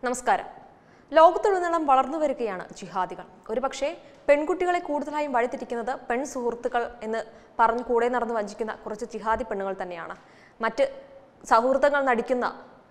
നമസ്കാരം ലോകത്തുടനീളം വളർന്നു വരികയാണ് ജിഹാദികൾ ഒരുപക്ഷെ പെൺകുട്ടികളെ കൂടുതലായും വഴിതിരിക്കുന്നത് പെൺ സുഹൃത്തുക്കൾ എന്ന് പറഞ്ഞു കൂടെ നടന്ന് വഞ്ചിക്കുന്ന കുറച്ച് ജിഹാദി പെണ്ണുങ്ങൾ തന്നെയാണ് മറ്റ് സൗഹൃദങ്ങൾ നടിക്കുന്ന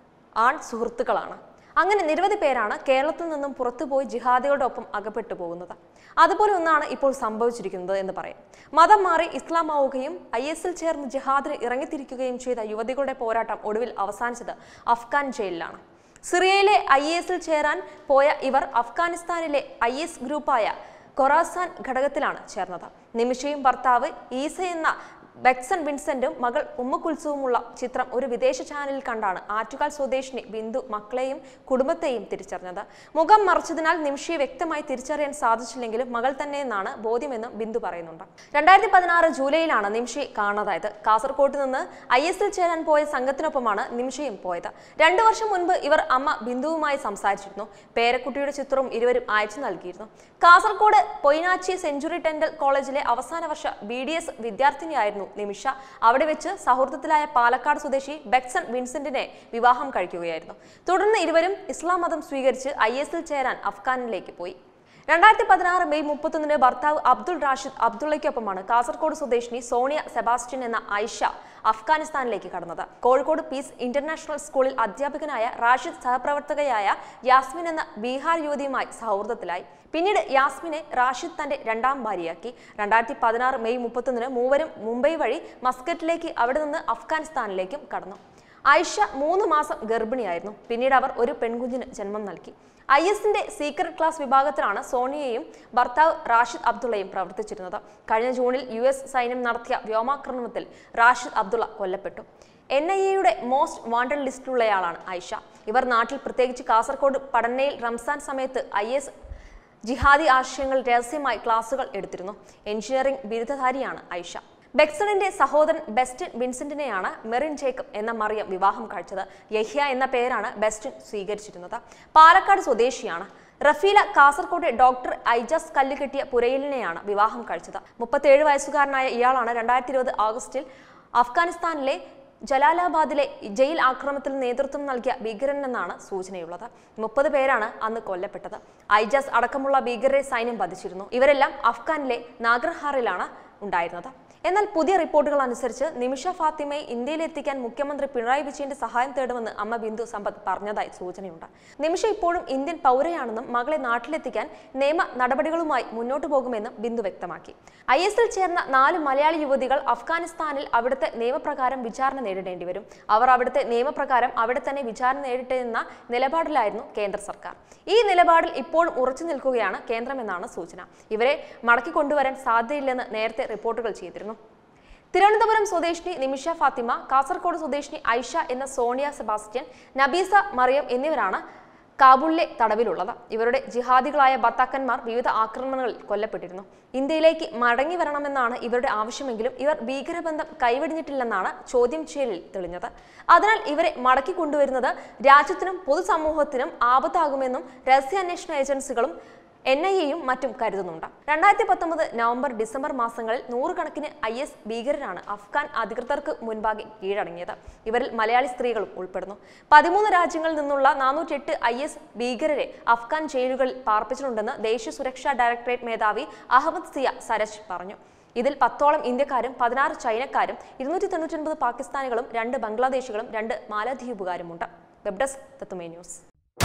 ആൺ സുഹൃത്തുക്കളാണ് അങ്ങനെ നിരവധി പേരാണ് കേരളത്തിൽ നിന്നും പുറത്തുപോയി ജിഹാദികളുടെ ഒപ്പം അകപ്പെട്ടു പോകുന്നത് അതുപോലെ ഒന്നാണ് ഇപ്പോൾ സംഭവിച്ചിരിക്കുന്നത് എന്ന് പറയാം മതം മാറി ഇസ്ലാം ആവുകയും ഐ എസിൽ ചേർന്ന് ജിഹാദിന് ഇറങ്ങിത്തിരിക്കുകയും ചെയ്ത യുവതികളുടെ പോരാട്ടം ഒടുവിൽ അവസാനിച്ചത് അഫ്ഗാൻ ജയിലിലാണ് സിറിയയിലെ ഐ എസിൽ ചേരാൻ പോയ ഇവർ അഫ്ഗാനിസ്ഥാനിലെ ഐ എസ് ഗ്രൂപ്പായ കൊറാസാൻ ഘടകത്തിലാണ് ചേർന്നത് നിമിഷയും ഭർത്താവ് ഈസ എന്ന ബെക്സൺ വിൻസെന്റും മകൾ ഉമ്മ കുൽസുവുമുള്ള ചിത്രം ഒരു വിദേശ ചാനലിൽ കണ്ടാണ് ആറ്റുകാൽ സ്വദേശിനി ബിന്ദു മക്കളെയും കുടുംബത്തെയും തിരിച്ചറിഞ്ഞത് മുഖം മറച്ചതിനാൽ നിമിഷയെ വ്യക്തമായി തിരിച്ചറിയാൻ സാധിച്ചില്ലെങ്കിലും മകൾ തന്നെ എന്നാണ് ബോധ്യമെന്നും ബിന്ദു പറയുന്നുണ്ട് രണ്ടായിരത്തി പതിനാറ് ജൂലൈയിലാണ് നിമിഷയെ കാണാതായത് കാസർകോട്ട് നിന്ന് ഐ എസിൽ ചേരാൻ പോയ സംഘത്തിനൊപ്പമാണ് നിമിഷയും പോയത് രണ്ടു വർഷം മുൻപ് ഇവർ അമ്മ ബിന്ദുവുമായി സംസാരിച്ചിരുന്നു പേരക്കുട്ടിയുടെ ചിത്രവും ഇരുവരും അയച്ചു നൽകിയിരുന്നു കാസർകോട് പൊയ്നാച്ചി സെഞ്ചുറി ടെൻഡൽ കോളേജിലെ അവസാന വർഷ ബി ഡി എസ് വിദ്യാർത്ഥിനിയായിരുന്നു നിമിഷ അവിടെ വെച്ച് സൗഹൃദത്തിലായ പാലക്കാട് സ്വദേശി ബെക്സൺ വിൻസെന്റിനെ വിവാഹം കഴിക്കുകയായിരുന്നു തുടർന്ന് ഇരുവരും ഇസ്ലാം മതം സ്വീകരിച്ച് ഐ എസിൽ ചേരാൻ അഫ്ഗാനിലേക്ക് പോയി രണ്ടായിരത്തി പതിനാറ് മെയ് മുപ്പത്തൊന്നിന് ഭർത്താവ് അബ്ദുൾ റാഷിദ് അബ്ദുള്ളയ്ക്കൊപ്പമാണ് കാസർഗോഡ് സ്വദേശിനി സോണിയ സെബാസ്റ്റ്യൻ എന്ന ഐഷ അഫ്ഗാനിസ്ഥാനിലേക്ക് കടന്നത് കോഴിക്കോട് പീസ് ഇന്റർനാഷണൽ സ്കൂളിൽ അധ്യാപകനായ റാഷിദ് സഹപ്രവർത്തകയായ യാസ്മിൻ എന്ന ബീഹാർ യുവതിയുമായി സൗഹൃദത്തിലായി പിന്നീട് യാസ്മിനെ റാഷിദ് തന്റെ രണ്ടാം ഭാര്യയാക്കി രണ്ടായിരത്തി പതിനാറ് മെയ് മുപ്പത്തൊന്നിന് മൂവരും മുംബൈ വഴി മസ്കറ്റിലേക്ക് അവിടെ നിന്ന് അഫ്ഗാനിസ്ഥാനിലേക്കും കടന്നു ഐഷ മൂന്ന് മാസം ഗർഭിണിയായിരുന്നു പിന്നീട് അവർ ഒരു പെൺകുഞ്ഞിന് ജന്മം നൽകി ഐ എസിന്റെ സീക്രട്ട് ക്ലാസ് വിഭാഗത്തിലാണ് സോണിയയും ഭർത്താവ് റാഷിദ് അബ്ദുള്ളയും പ്രവർത്തിച്ചിരുന്നത് കഴിഞ്ഞ ജൂണിൽ യു എസ് സൈന്യം നടത്തിയ വ്യോമാക്രമണത്തിൽ റാഷിദ് അബ്ദുള്ള കൊല്ലപ്പെട്ടു എൻ ഐ എയുടെ മോസ്റ്റ് വാണ്ടഡ് ലിസ്റ്റിലുള്ളയാളാണ് ഐഷ ഇവർ നാട്ടിൽ പ്രത്യേകിച്ച് കാസർഗോഡ് പടന്നയിൽ റംസാൻ സമയത്ത് ഐ എസ് ജിഹാദി ആശയങ്ങൾ രഹസ്യമായി ക്ലാസുകൾ എടുത്തിരുന്നു എഞ്ചിനീയറിംഗ് ബിരുദധാരിയാണ് ഐഷ ബെക്സണിന്റെ സഹോദരൻ ബെസ്റ്റിൻ വിൻസെന്റിനെയാണ് മെറിൻ ജേക്കബ് എന്ന മറിയം വിവാഹം കഴിച്ചത് യഹ്യ എന്ന പേരാണ് ബെസ്റ്റിൻ സ്വീകരിച്ചിരുന്നത് പാലക്കാട് സ്വദേശിയാണ് റഫീല കാസർകോട്ടെ ഡോക്ടർ ഐജാസ് കല്ലുകെട്ടിയ പുരയിലിനെയാണ് വിവാഹം കഴിച്ചത് മുപ്പത്തേഴ് വയസ്സുകാരനായ ഇയാളാണ് രണ്ടായിരത്തി ഇരുപത് ഓഗസ്റ്റിൽ അഫ്ഗാനിസ്ഥാനിലെ ജലാലാബാദിലെ ജയിൽ ആക്രമണത്തിൽ നേതൃത്വം നൽകിയ ഭീകരനെന്നാണ് സൂചനയുള്ളത് മുപ്പത് പേരാണ് അന്ന് കൊല്ലപ്പെട്ടത് ഐജാസ് അടക്കമുള്ള ഭീകരരെ സൈന്യം വധിച്ചിരുന്നു ഇവരെല്ലാം അഫ്ഗാനിലെ നാഗർഹാറിലാണ് ഉണ്ടായിരുന്നത് എന്നാൽ പുതിയ റിപ്പോർട്ടുകൾ അനുസരിച്ച് നിമിഷ ഫാത്തിമയെ ഇന്ത്യയിലെത്തിക്കാൻ മുഖ്യമന്ത്രി പിണറായി വിജയന്റെ സഹായം തേടുമെന്ന് അമ്മ ബിന്ദു സമ്പത്ത് പറഞ്ഞതായി സൂചനയുണ്ട് നിമിഷ ഇപ്പോഴും ഇന്ത്യൻ പൗരയാണെന്നും മകളെ നാട്ടിലെത്തിക്കാൻ നിയമ നടപടികളുമായി മുന്നോട്ടു പോകുമെന്നും ബിന്ദു വ്യക്തമാക്കി ഐ എസിൽ ചേർന്ന നാല് മലയാളി യുവതികൾ അഫ്ഗാനിസ്ഥാനിൽ അവിടുത്തെ നിയമപ്രകാരം വിചാരണ നേരിടേണ്ടി വരും അവർ അവിടുത്തെ നിയമപ്രകാരം അവിടെ തന്നെ വിചാരണ നേരിട്ടെ എന്ന നിലപാടിലായിരുന്നു കേന്ദ്ര സർക്കാർ ഈ നിലപാടിൽ ഇപ്പോഴും ഉറച്ചു നിൽക്കുകയാണ് കേന്ദ്രമെന്നാണ് സൂചന ഇവരെ മടക്കി കൊണ്ടുവരാൻ സാധ്യതയില്ലെന്ന് നേരത്തെ റിപ്പോർട്ടുകൾ ചെയ്തിരുന്നു തിരുവനന്തപുരം സ്വദേശിനി നിമിഷ ഫാത്തിമ കാസർഗോഡ് സ്വദേശിനി ഐഷ എന്ന സോണിയ സെബാസ്റ്റ്യൻ നബീസ മറിയം എന്നിവരാണ് കാബൂളിലെ തടവിലുള്ളത് ഇവരുടെ ജിഹാദികളായ ഭർത്താക്കന്മാർ വിവിധ ആക്രമണങ്ങളിൽ കൊല്ലപ്പെട്ടിരുന്നു ഇന്ത്യയിലേക്ക് മടങ്ങി വരണമെന്നാണ് ഇവരുടെ ആവശ്യമെങ്കിലും ഇവർ ഭീകരബന്ധം കൈവെടിഞ്ഞിട്ടില്ലെന്നാണ് ചോദ്യം ചെയ്യലിൽ തെളിഞ്ഞത് അതിനാൽ ഇവരെ മടക്കി കൊണ്ടുവരുന്നത് രാജ്യത്തിനും പൊതുസമൂഹത്തിനും ആപത്താകുമെന്നും രഹസ്യാന്വേഷണ ഏജൻസികളും എൻ ഐ എയും മറ്റും കരുതുന്നുണ്ട് രണ്ടായിരത്തി പത്തൊമ്പത് നവംബർ ഡിസംബർ മാസങ്ങളിൽ നൂറുകണക്കിന് ഐ എസ് ഭീകരരാണ് അഫ്ഗാൻ അധികൃതർക്ക് മുൻപാകെ കീഴടങ്ങിയത് ഇവരിൽ മലയാളി സ്ത്രീകളും ഉൾപ്പെടുന്നു പതിമൂന്ന് രാജ്യങ്ങളിൽ നിന്നുള്ള നാനൂറ്റെട്ട് ഐ എസ് ഭീകരരെ അഫ്ഗാൻ ജയിലുകളിൽ പാർപ്പിച്ചിട്ടുണ്ടെന്ന് ദേശീയ സുരക്ഷാ ഡയറക്ടറേറ്റ് മേധാവി അഹമ്മദ് സിയ സരജ് പറഞ്ഞു ഇതിൽ പത്തോളം ഇന്ത്യക്കാരും പതിനാറ് ചൈനക്കാരും ഇരുന്നൂറ്റി തൊണ്ണൂറ്റൊൻപത് പാകിസ്ഥാനികളും രണ്ട് ബംഗ്ലാദേശികളും രണ്ട് മാലദ്വീപുകാരുമുണ്ട് വെബ് ഡെസ്ക് തത്തുമേ ന്യൂസ്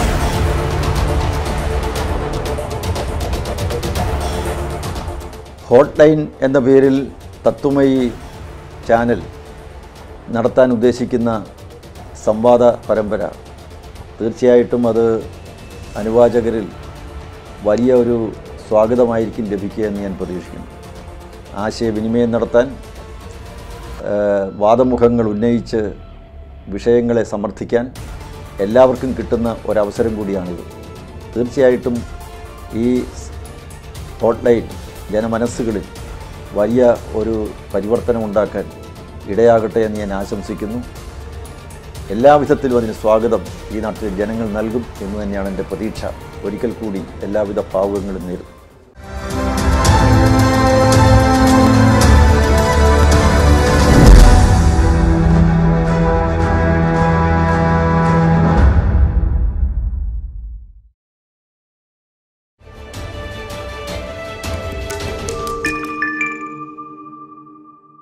ഹോട്ട് ലൈൻ എന്ന പേരിൽ തത്വമയി ചാനൽ നടത്താൻ ഉദ്ദേശിക്കുന്ന സംവാദ പരമ്പര തീർച്ചയായിട്ടും അത് അനുവാചകരിൽ വലിയ ഒരു സ്വാഗതമായിരിക്കും ലഭിക്കുക എന്ന് ഞാൻ പ്രതീക്ഷിക്കുന്നു ആശയവിനിമയം നടത്താൻ ആ, വാദമുഖങ്ങൾ ഉന്നയിച്ച് വിഷയങ്ങളെ സമർത്ഥിക്കാൻ എല്ലാവർക്കും കിട്ടുന്ന ഒരവസരം കൂടിയാണിത് തീർച്ചയായിട്ടും ഈ ഹോട്ട്ലൈൻ ജനമനസ്സുകളിൽ വലിയ ഒരു പരിവർത്തനം ഉണ്ടാക്കാൻ ഇടയാകട്ടെ എന്ന് ഞാൻ ആശംസിക്കുന്നു എല്ലാവിധത്തിലും അതിന് സ്വാഗതം ഈ നാട്ടിലെ ജനങ്ങൾ നൽകും എന്ന് തന്നെയാണ് എൻ്റെ പ്രതീക്ഷ ഒരിക്കൽ കൂടി എല്ലാവിധ ഭാവുകങ്ങളും നേരുന്നു